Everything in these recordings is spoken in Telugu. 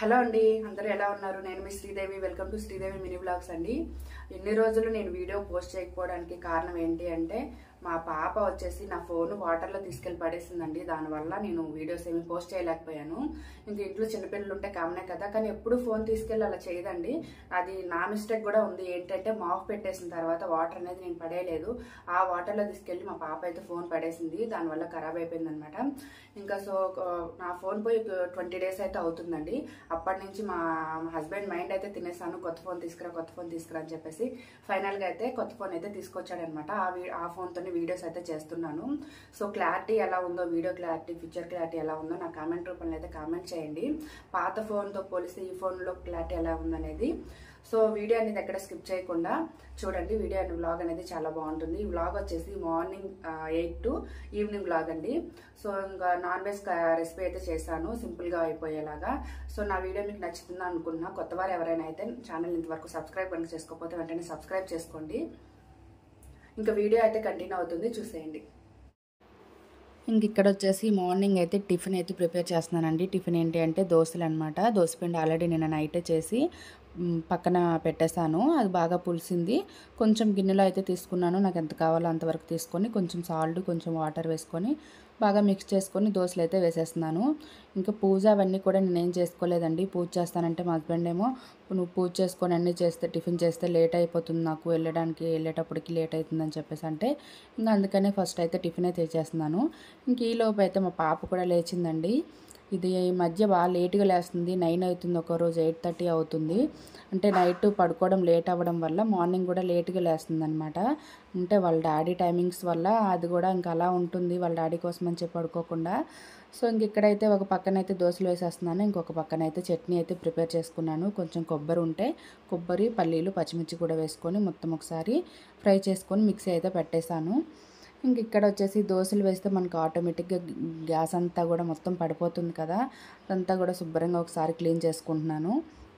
హలో అండి అందరూ ఎలా ఉన్నారు నేను మీ Sridevi welcome to Sridevi mini blogs అండి ఎన్ని రోజులు నేను వీడియో పోస్ట్ చేయకపోవడానికి కారణం ఏంటి అంటే మా పాప వచ్చేసి నా ఫోన్ వాటర్లో తీసుకెళ్లి పడేసిందండి దానివల్ల నేను వీడియోస్ ఏమి పోస్ట్ చేయలేకపోయాను ఇంక ఇంట్లో చిన్నపిల్లలు ఉంటే కామనే కదా కానీ ఎప్పుడు ఫోన్ తీసుకెళ్ళి అలా చేయదండి అది నా మిస్టేక్ కూడా ఉంది ఏంటంటే మాఫ్ పెట్టేసిన తర్వాత వాటర్ అనేది నేను పడేయలేదు ఆ వాటర్లో తీసుకెళ్ళి మా పాప అయితే ఫోన్ పడేసింది దానివల్ల ఖరాబ్ అయిపోయింది అనమాట ఇంకా సో ఒక- నా ఫోన్ పోయి ట్వంటీ డేస్ అయితే అవుతుందండి అప్పటి నుంచి మా హస్బెండ్ మైండ్ అయితే తినేసాను కొత్త ఫోన్ తీసుకురా కొత్త ఫోన్ తీసుకురా అని చెప్పేసి ఫైనల్గా అయితే కొత్త ఫోన్ అయితే తీసుకొచ్చాడనమాట ఆ వీ ఆ ఫోన్తోనే వీడియోస్ అయితే చేస్తున్నాను సో క్లారిటీ ఎలా ఉందో వీడియో క్లారిటీ పిక్చర్ క్లారిటీ ఎలా ఉందో నా కామెంట్ రూపంలో అయితే కామెంట్ చేయండి పాత ఫోన్తో పోలిస్తే ఈ ఫోన్లో క్లారిటీ ఎలా ఉందనేది సో వీడియో అనేది ఎక్కడ స్కిప్ చేయకుండా చూడండి వీడియో అండ్ వ్లాగ్ అనేది చాలా బాగుంటుంది ఈ వ్లాగ్ వచ్చేసి morning eight to evening vlog అండి సో ఇంకా నాన్ వెజ్ రెసిపీ అయితే చేశాను సింపుల్గా అయిపోయేలాగా సో నా వీడియో మీకు నచ్చుతుంది అనుకుంటున్నా కొత్త వారు ఎవరైనా అయితే ఛానల్ ఇంతవరకు సబ్స్క్రైబ్ కనుక చేసుకోకపోతే వెంటనే సబ్స్క్రైబ్ చేసుకోండి ఇంకా వీడియో అయితే కంటిన్యూ అవుతుంది చూసేయండి ఇంక ఇక్కడ వచ్చేసి మార్నింగ్ అయితే టిఫిన్ అయితే ప్రిపేర్ చేస్తున్నానండి టిఫిన్ ఏంటి అంటే దోశలు అనమాట దోశపిండి ఆల్రెడీ నేను నైటే చేసి మ్, పక్కన పెట్టేశాను అది బాగా పులిసింది కొంచెం గిన్నెలో అయితే తీసుకున్నాను నాకు ఎంత కావాలో అంతవరకు తీసుకొని కొంచెం సాల్ట్ కొంచెం వాటర్ వేసుకొని బాగా మిక్స్ చేసుకొని దోశలు అయితే వేసేస్తున్నాను ఇంకా పూజ అవన్నీ కూడా నేనేం చేసుకోలేదండి పూజ చేస్తానంటే మా హస్బెండ్ ఏమో నువ్వు పూజ చేసుకొని అన్నీ చేస్తే టిఫిన్ చేస్తే లేట్ అయిపోతుంది నాకు వెళ్ళడానికి వెళ్ళేటప్పటికి లేట్ అవుతుందని చెప్పేసి అంటే ఇంకా అందుకనే ఫస్ట్ అయితే టిఫిన్ అయితే చేస్తున్నాను ఇంక ఈ లోపు అయితే మా పాప కూడా లేచిందండి ఇది ఈ మధ్య బాగా లేట్గా లేస్తుంది నైన్ అవుతుంది ఒక రోజు ఎయిట్ థర్టీ అవుతుంది అంటే నైట్ పడుకోవడం లేట్ అవ్వడం వల్ల మార్నింగ్ కూడా లేట్గా లేస్తుంది అనమాట అంటే వాళ్ళ డాడీ టైమింగ్స్ వల్ల అది కూడా ఇంకా అలా ఉంటుంది వాళ్ళ డాడీ కోసం అని చెప్పి పడుకోకుండా సో ఇంక ఇక్కడైతే ఒక పక్కన అయితే దోశలు వేసేస్తున్నాను ఇంకొక పక్కన అయితే చట్నీ అయితే ప్రిపేర్ చేసుకున్నాను కొంచెం కొబ్బరి ఉంటే కొబ్బరి పల్లీలు పచ్చిమిర్చి కూడా వేసుకొని మొత్తం ఒకసారి ఫ్రై చేసుకొని మిక్సీ అయితే పెట్టేశాను ఇంక ఇక్కడ వచ్చేసి దోశలు వేస్తే మనకు ఆటోమేటిక్గా గ్యాస్ అంతా కూడా మొత్తం పడిపోతుంది కదా అదంతా కూడా శుభ్రంగా ఒకసారి క్లీన్ చేసుకుంటున్నాను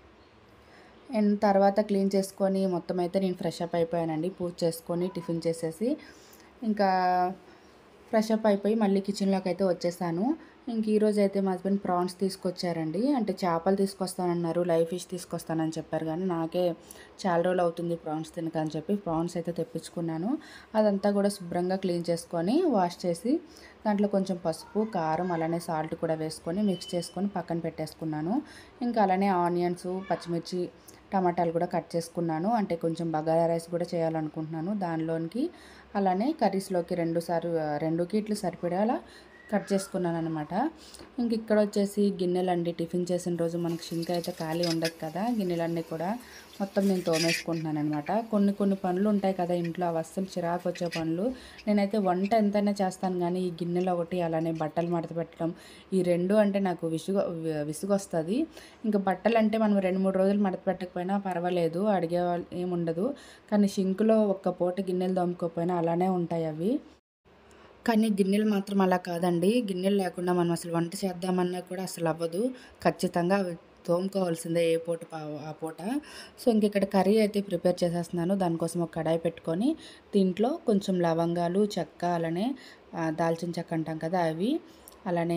అండ్ తర్వాత క్లీన్ చేసుకొని మొత్తం అయితే నేను ఫ్రెష్ అప్ అయిపోయానండి పూజ చేసుకొని టిఫిన్ చేసేసి ఇంకా ఫ్రెష్ అప్ అయిపోయి మళ్ళీ కిచెన్లోకి అయితే వచ్చేసాను ఇంక ఈరోజు అయితే మా హస్బెండ్ ప్రాన్స్ తీసుకొచ్చారండి అంటే చేపలు తీసుకొస్తానన్నారు లైవ్ ఫిష్ తీసుకొస్తానని చెప్పారు కానీ నాకే చాలా రోజులు అవుతుంది ప్రాన్స్ తినక అని చెప్పి ప్రాన్స్ అయితే తెప్పించుకున్నాను అదంతా కూడా శుభ్రంగా క్లీన్ చేసుకొని వాష్ చేసి దాంట్లో కొంచెం పసుపు కారం అలానే సాల్ట్ కూడా వేసుకొని మిక్స్ చేసుకొని పక్కన పెట్టేసుకున్నాను ఇంకా అలానే ఆనియన్స్ పచ్చిమిర్చి టమాటాలు కూడా కట్ చేసుకున్నాను అంటే కొంచెం బగారా రైస్ కూడా చేయాలనుకుంటున్నాను దానిలోనికి అలానే కర్రీస్లోకి రెండు సార్లు రెండుకి ఇట్లు సరిపడేలా కట్ చేసుకున్నాను అనమాట ఇంక ఇక్కడ వచ్చేసి గిన్నెలండి టిఫిన్ చేసిన రోజు మనకి షింక్ అయితే ఖాళీ ఉండదు కదా గిన్నెలన్నీ కూడా మొత్తం నేను తోమేసుకుంటున్నాను అనమాట కొన్ని కొన్ని పనులు ఉంటాయి కదా ఇంట్లో అవి అస్సలు చిరాకు వచ్చే పనులు నేనైతే వంట ఎంతైనా చేస్తాను కానీ ఈ గిన్నెలు ఒకటి అలానే బట్టలు మడత పెట్టడం ఈ రెండు అంటే నాకు విసుగు విసుగొస్తుంది ఇంకా బట్టలు అంటే మనం రెండు మూడు రోజులు మడత పెట్టకపోయినా పర్వాలేదు అడిగే వాళ్ళు ఏముండదు కానీ షింకులో ఒక్క పూట గిన్నెలు దోముకోకపోయినా అలానే ఉంటాయి అవి కానీ గిన్నెలు మాత్రం అలా కాదండి గిన్నెలు లేకుండా మనం అసలు వంట చేద్దామన్నా కూడా అసలు అవ్వదు ఖచ్చితంగా అవి తోముకోవాల్సిందే ఏ పూట పా- ఆ పూట సో ఇంక ఇక్కడ కర్రీ అయితే ప్రిపేర్ చేసేస్తున్నాను దానికోసం ఒక కడాయి పెట్టుకొని దీంట్లో కొంచెం లవంగాలు చెక్క అలానే ఆ, దాల్చిన చెక్క అంటాం కదా అవి అలానే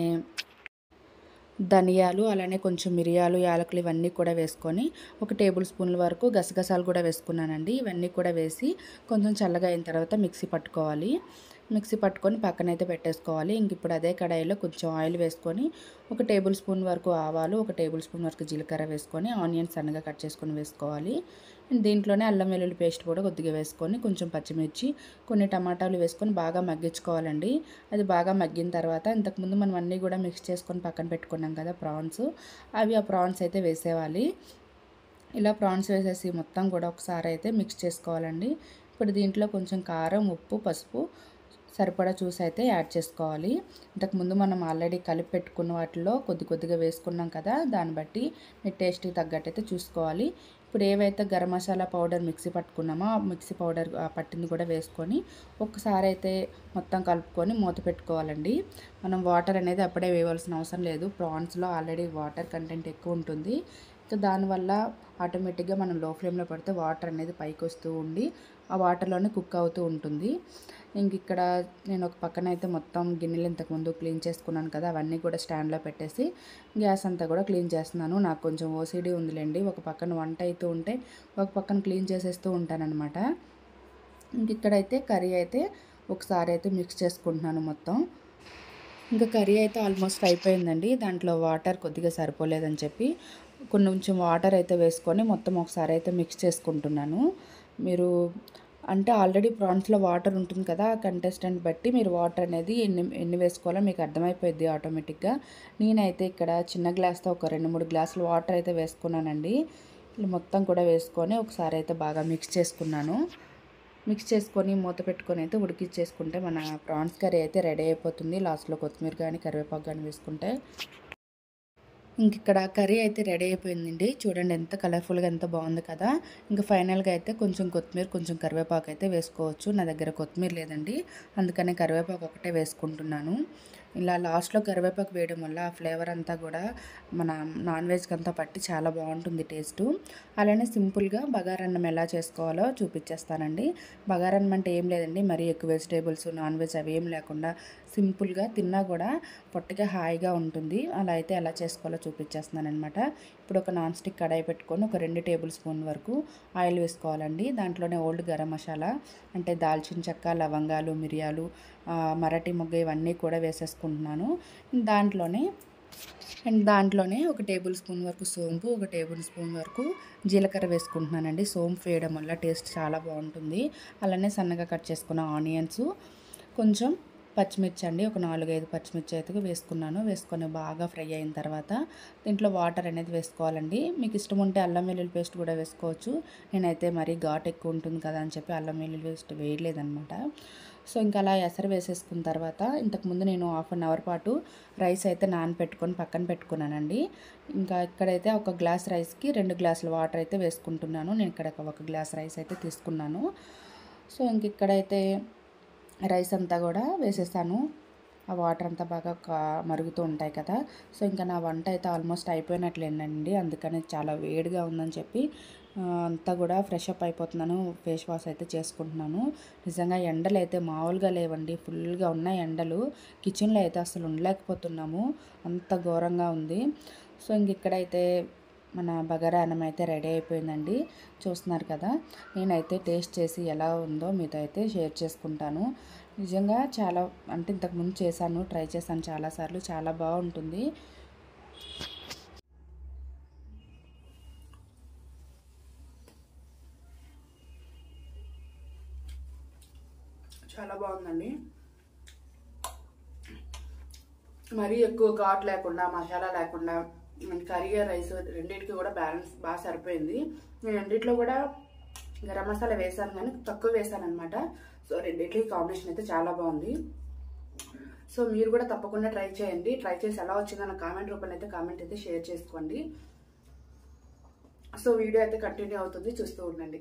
ధనియాలు అలానే కొంచెం మిరియాలు యాలకులు ఇవన్నీ కూడా వేసుకొని ఒక టేబుల్ స్పూన్ల వరకు గసగసాలు కూడా వేసుకున్నానండి ఇవన్నీ కూడా వేసి కొంచెం చల్లగా అయిన తర్వాత మిక్సీ పట్టుకోవాలి మిక్సీ పట్టుకొని పక్కనైతే పెట్టేసుకోవాలి ఇంక ఇప్పుడు అదే కడాయిలో కొంచెం ఆయిల్ వేసుకొని ఒక టేబుల్ స్పూన్ వరకు ఆవాలు ఒక టేబుల్ స్పూన్ వరకు జీలకర్ర వేసుకొని ఆనియన్స్ సన్నగా కట్ చేసుకొని వేసుకోవాలి అండ్ దీంట్లోనే అల్లం వెల్లుల్లి పేస్ట్ కూడా కొద్దిగా వేసుకొని కొంచెం పచ్చిమిర్చి కొన్ని టమాటాలు వేసుకొని బాగా మగ్గించుకోవాలండి అది బాగా మగ్గిన తర్వాత ఇంతకుముందు మనం అన్నీ కూడా మిక్స్ చేసుకొని పక్కన పెట్టుకున్నాం కదా ప్రాన్స్ అవి ఆ ప్రాన్స్ అయితే వేసేవాలి ఇలా ప్రాన్స్ వేసేసి మొత్తం కూడా ఒకసారి అయితే మిక్స్ చేసుకోవాలండి ఇప్పుడు దీంట్లో కొంచెం కారం ఉప్పు పసుపు సరిపడా చూసి అయితే యాడ్ చేసుకోవాలి ఇంతకుముందు మనం ఆల్రెడీ కలిపి పెట్టుకున్న వాటిలో కొద్ది కొద్దిగా వేసుకున్నాం కదా దాన్ని బట్టి మీ టేస్ట్కి తగ్గట్టు అయితే చూసుకోవాలి ఇప్పుడు ఏవైతే గరం మసాలా పౌడర్ మిక్సీ పట్టుకున్నామో ఆ మిక్సీ పౌడర్ ఆ పట్టింది కూడా వేసుకొని ఒకసారి అయితే మొత్తం కలుపుకొని మూత పెట్టుకోవాలండి మనం వాటర్ అనేది అప్పుడే వేయవలసిన అవసరం లేదు ప్రాన్స్లో ఆల్రెడీ వాటర్ కంటెంట్ ఎక్కువ ఉంటుంది సో దానివల్ల ఆటోమేటిక్గా మనం లో ఫ్లేమ్లో పెడితే వాటర్ అనేది పైకి వస్తూ ఉండి ఆ వాటర్లోనే కుక్ అవుతూ ఉంటుంది ఇంక ఇక్కడ నేను ఒక పక్కన అయితే మొత్తం గిన్నెలు ఇంతకుముందు క్లీన్ చేసుకున్నాను కదా అవన్నీ కూడా స్టాండ్లో పెట్టేసి గ్యాస్ అంతా కూడా క్లీన్ చేస్తున్నాను నాకు కొంచెం ఓసిడీ ఉందిలేండి ఒక పక్కన వంట అవుతూ ఉంటే ఒక పక్కన క్లీన్ చేసేస్తూ ఉంటానన్నమాట ఇంక ఇక్కడైతే కర్రీ అయితే ఒకసారి అయితే మిక్స్ చేసుకుంటున్నాను మొత్తం ఇంకా కర్రీ అయితే ఆల్మోస్ట్ అయిపోయిందండి దాంట్లో వాటర్ కొద్దిగా సరిపోలేదని చెప్పి కొంచెం వాటర్ అయితే వేసుకొని మొత్తం ఒకసారి అయితే మిక్స్ చేసుకుంటున్నాను మీరు అంటే ఆల్రెడీ ప్రాన్స్లో వాటర్ ఉంటుంది కదా ఆ కంటెస్టెంట్ బట్టి మీరు వాటర్ అనేది ఎన్ని ఎన్ని వేసుకోవాలో మీకు అర్థమైపోద్ది ఆటోమేటిక్గా నేనైతే ఇక్కడ చిన్న గ్లాస్తో ఒక రెండు మూడు గ్లాసులు వాటర్ అయితే వేసుకున్నానండి ఇలా మొత్తం కూడా వేసుకొని ఒకసారి అయితే బాగా మిక్స్ చేసుకున్నాను మిక్స్ చేసుకొని మూత పెట్టుకొని అయితే ఉడికిచ్చేసుకుంటే మన ప్రాన్స్ కర్రీ అయితే రెడీ అయిపోతుంది లాస్ట్లో కొత్తిమీర కానీ కరివేపాకు కానీ వేసుకుంటే ఇంక ఇక్కడ కర్రీ అయితే రెడీ అయిపోయిందండి చూడండి ఎంత కలర్ఫుల్గా ఎంత బాగుంది కదా ఇంకా ఫైనల్గా అయితే కొంచెం కొత్తిమీర కొంచెం కరివేపాకు అయితే వేసుకోవచ్చు నా దగ్గర కొత్తిమీర లేదండి అందుకనే కరివేపాకు ఒకటే వేసుకుంటున్నాను ఇలా లాస్ట్లో కరివేపాకు వేయడం వల్ల ఆ ఫ్లేవర్ అంతా కూడా మన నాన్ వెజ్కి అంతా పట్టి చాలా బాగుంటుంది టేస్ట్ అలానే సింపుల్గా బగారన్నం ఎలా చేసుకోవాలో చూపించేస్తానండి బగారన్నం అంటే ఏం లేదండి మరీ ఎక్కువ వెజిటేబుల్స్ నాన్ వెజ్ అవి ఏం లేకుండా సింపుల్గా తిన్నా కూడా పొట్టిగా హాయిగా ఉంటుంది అలా అయితే ఎలా చేసుకోవాలో చూపించేస్తున్నాను అనమాట ఇప్పుడు ఒక నాన్ స్టిక్ కడాయి పెట్టుకొని ఒక రెండు టేబుల్ స్పూన్ వరకు ఆయిల్ వేసుకోవాలండి దాంట్లోనే ఓల్డ్ గరం మసాలా అంటే దాల్చిన చెక్క లవంగాలు మిరియాలు మరాఠీ మొగ్గ ఇవన్నీ కూడా వేసేసుకుంటున్నాను దాంట్లోనే అండ్ దాంట్లోనే ఒక టేబుల్ స్పూన్ వరకు సోంపు ఒక టేబుల్ స్పూన్ వరకు జీలకర్ర వేసుకుంటున్నానండి సోంపు వేయడం వల్ల టేస్ట్ చాలా బాగుంటుంది అలానే సన్నగా కట్ చేసుకున్న ఆనియన్స్ కొంచెం పచ్చిమిర్చి అండి ఒక నాలుగైదు పచ్చిమిర్చి అయితే వేసుకున్నాను వేసుకొని బాగా ఫ్రై అయిన తర్వాత దీంట్లో వాటర్ అనేది వేసుకోవాలండి మీకు ఇష్టం ఉంటే అల్లం వెల్లుల్లి పేస్ట్ కూడా వేసుకోవచ్చు నేనైతే మరీ ఘాట్ ఎక్కువ ఉంటుంది కదా అని చెప్పి అల్లం వెల్లుల్లి పేస్ట్ వేయలేదనమాట సో ఇంకా అలా ఎసరు వేసేసుకున్న తర్వాత ఇంతకుముందు నేను హాఫ్ అన్ అవర్ పాటు రైస్ అయితే నానపెట్టుకొని పక్కన పెట్టుకున్నానండి ఇంకా ఇక్కడైతే ఒక గ్లాస్ రైస్కి రెండు గ్లాసుల వాటర్ అయితే వేసుకుంటున్నాను నేను ఇక్కడ ఒక గ్లాస్ రైస్ అయితే తీసుకున్నాను సో ఇంక ఇక్కడైతే రైస్ అంతా కూడా వేసేసాను ఆ వాటర్ అంతా బాగా కా- మరుగుతూ ఉంటాయి కదా సో ఇంకా నా వంట అయితే ఆల్మోస్ట్ అయిపోయినట్లేనండి అందుకని చాలా వేడిగా ఉందని చెప్పి ఆ, అంతా కూడా ఫ్రెష్ అప్ అయిపోతున్నాను ఫేస్ వాష్ అయితే చేసుకుంటున్నాను నిజంగా ఎండలు అయితే మామూలుగా లేవండి ఫుల్గా ఉన్నాయి ఎండలు కిచెన్లో అయితే అసలు ఉండలేకపోతున్నాము అంత ఘోరంగా ఉంది సో ఇంక ఇక్కడైతే మన బగారా అన్నం అయితే రెడీ అయిపోయిందండి చూస్తున్నారు కదా నేనైతే టేస్ట్ చేసి ఎలా ఉందో మీతో అయితే షేర్ చేసుకుంటాను నిజంగా చాలా అంటే ఇంతకుముందు చేశాను ట్రై చేశాను చాలాసార్లు చాలా బాగుంటుంది చాలా బాగుందండి మరీ ఎక్కువ ఘాట్ లేకుండా మసాలా లేకుండా కర్రీ రైస్ రెండింటికి కూడా బ్యాలెన్స్ బాగా సరిపోయింది నేను రెండిట్లో కూడా గరం మసాలా వేసాను కానీ తక్కువ వేసాను అనమాట సో రెండింటికి కాంబినేషన్ అయితే చాలా బాగుంది సో మీరు కూడా తప్పకుండా ట్రై చేయండి ట్రై చేసి ఎలా వచ్చిందో నా కామెంట్ రూపంలో అయితే కామెంట్ అయితే షేర్ చేసుకోండి సో వీడియో అయితే కంటిన్యూ అవుతుంది చూస్తూ ఉండండి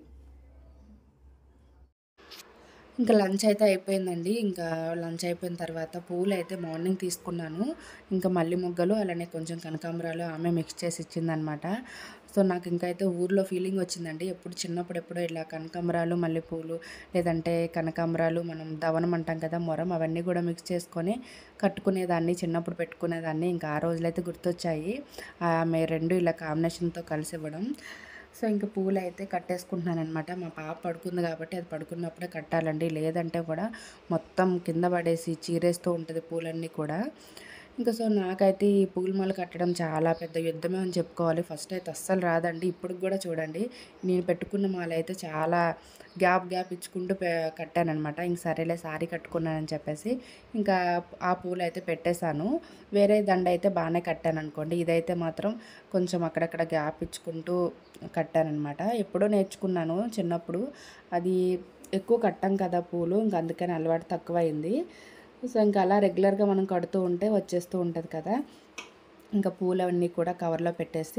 ఇంకా లంచ్ అయితే అయిపోయిందండి ఇంకా లంచ్ అయిపోయిన తర్వాత పూలు అయితే మార్నింగ్ తీసుకున్నాను ఇంకా మల్లి మొగ్గలు అలానే కొంచెం కనకాంబరాలు ఆమె మిక్స్ చేసి ఇచ్చిందనమాట సో నాకు ఇంకా అయితే ఊర్లో ఫీలింగ్ వచ్చిందండి ఎప్పుడు చిన్నప్పుడు ఎప్పుడో ఇలా కనకాంబరాలు మల్లెపూలు లేదంటే కనకాంబరాలు మనం దవనం అంటాం కదా మొరం అవన్నీ కూడా మిక్స్ చేసుకొని కట్టుకునేదాన్ని చిన్నప్పుడు పెట్టుకునేదాన్ని ఇంకా ఆ రోజులైతే గుర్తొచ్చాయి ఆమె రెండు ఇలా కాంబినేషన్తో కలిసి ఇవ్వడం సో ఇంకా పూలు అయితే కట్టేసుకుంటున్నాను అనమాట మా పాప పడుకుంది కాబట్టి అది పడుకున్నప్పుడే కట్టాలండి లేదంటే కూడా మొత్తం కింద పడేసి చీరేస్తూ ఉంటుంది పూలన్నీ కూడా ఇంకా సో నాకైతే ఈ పూల మాల కట్టడం చాలా పెద్ద యుద్ధమే అని చెప్పుకోవాలి ఫస్ట్ అయితే అస్సలు రాదండి ఇప్పుడు కూడా చూడండి నేను పెట్టుకున్న మాల అయితే చాలా గ్యాప్ గ్యాప్ ఇచ్చుకుంటూ పె కట్టానమాట ఇంక సరేలే సారీ కట్టుకున్నానని చెప్పేసి ఇంకా ఆ పూలు అయితే పెట్టేశాను వేరే దండ అయితే బాగానే కట్టాను అనుకోండి ఇదైతే మాత్రం కొంచెం అక్కడక్కడ గ్యాప్ ఇచ్చుకుంటూ కట్టానఅనమాట ఎప్పుడో నేర్చుకున్నాను చిన్నప్పుడు అది ఎక్కువ కట్టాం కదా పూలు ఇంక అందుకని అలవాటు తక్కువైంది సో ఇంకా అలా రెగ్యులర్గా మనం కడుతూ ఉంటే వచ్చేస్తూ ఉంటుంది కదా ఇంకా పూలన్నీ కూడా కవర్లో పెట్టేసి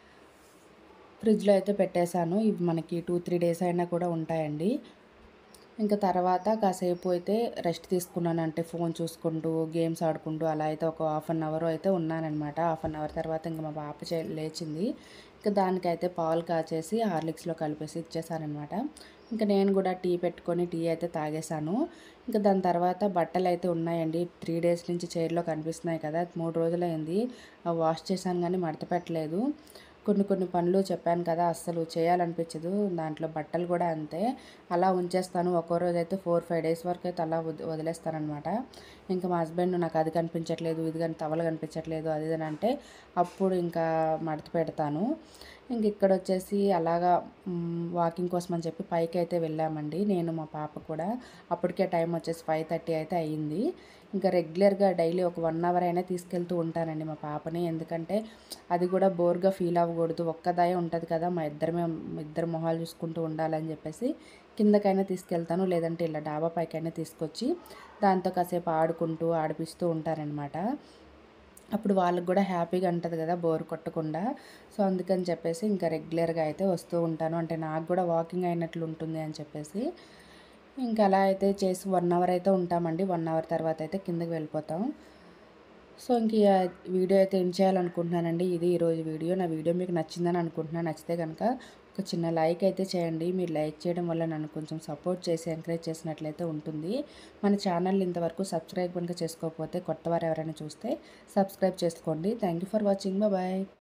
ఫ్రిడ్జ్లో అయితే పెట్టేశాను ఇవి మనకి టూ త్రీ డేస్ అయినా కూడా ఉంటాయండి ఇంకా తర్వాత కాసేపు అయితే రెస్ట్ తీసుకున్నాను అంటే ఫోన్ చూసుకుంటూ గేమ్స్ ఆడుకుంటూ అలా అయితే ఒక హాఫ్ అన్ అవర్ అయితే ఉన్నానన్నమాట హాఫ్ అన్ అవర్ తర్వాత ఇంకా మా పాప చే- లేచింది ఇంకా దానికైతే పాలు కాచేసి హార్లిక్స్లో కలిపేసి ఇచ్చేసానమాట ఇంకా నేను కూడా టీ పెట్టుకొని టీ అయితే తాగేశాను ఇంకా దాని తర్వాత బట్టలు అయితే ఉన్నాయండి త్రీ డేస్ నుంచి చైర్లో కనిపిస్తున్నాయి కదా మూడు రోజులైంది అవి వాష్ చేశాను కానీ మడత పెట్టలేదు కొన్ని కొన్ని పనులు చెప్పాను కదా అస్సలు చేయాలనిపించదు దాంట్లో బట్టలు కూడా అంతే అలా ఉంచేస్తాను ఒక్కో రోజు అయితే ఫోర్ ఫైవ్ డేస్ వరకు అయితే అలా వది వదిలేస్తానమాట ఇంకా మా హస్బెండ్ నాకు అది కనిపించట్లేదు ఇది కానీ టవల్ కనిపించట్లేదు అది ఇది అని అంటే అప్పుడు ఇంకా మడత పెడతాను ఇంక ఇక్కడ వచ్చేసి అలాగా వాకింగ్ కోసం అని చెప్పి పైకి అయితే వెళ్ళామండి నేను మా పాప కూడా అప్పటికే టైం వచ్చేసి ఫైవ్ థర్టీ అయితే అయ్యింది ఇంకా రెగ్యులర్గా డైలీ ఒక వన్ అవర్ అయినా తీసుకెళ్తూ ఉంటానండి మా పాపని ఎందుకంటే అది కూడా బోర్గా ఫీల్ అవ్వకూడదు ఒక్కదాయే ఉంటుంది కదా మా ఇద్దరమే ఇద్దరు మొహాలు చూసుకుంటూ ఉండాలని చెప్పేసి కిందకైనా తీసుకెళ్తాను లేదంటే ఇలా డాబా పైకైనా తీసుకొచ్చి దాంతో కాసేపు ఆడుకుంటూ ఆడిపిస్తూ ఉంటారనమాట అప్పుడు వాళ్ళకి కూడా హ్యాపీగా ఉంటుంది కదా బోర్ కొట్టకుండా సో అందుకని చెప్పేసి ఇంకా రెగ్యులర్గా అయితే వస్తూ ఉంటాను అంటే నాకు కూడా వాకింగ్ అయినట్లు ఉంటుంది అని చెప్పేసి ఇంకా అలా అయితే చేసి వన్ అవర్ అయితే ఉంటామండి వన్ అవర్ తర్వాత అయితే కిందకి వెళ్ళిపోతాం సో ఇంక ఈ వీడియో అయితే ఏం చేయాలనుకుంటున్నానండి ఇది ఈరోజు వీడియో నా వీడియో మీకు నచ్చిందని అనుకుంటున్నాను నచ్చితే కనుక ఒక చిన్న లైక్ అయితే చేయండి మీరు లైక్ చేయడం వల్ల నన్ను కొంచెం సపోర్ట్ చేసి ఎంకరేజ్ చేసినట్లయితే ఉంటుంది మన ఛానల్ ఇంతవరకు సబ్స్క్రైబ్ కనుక చేసుకోకపోతే కొత్త వారు ఎవరైనా చూస్తే సబ్స్క్రైబ్ చేసుకోండి thank you for watching bye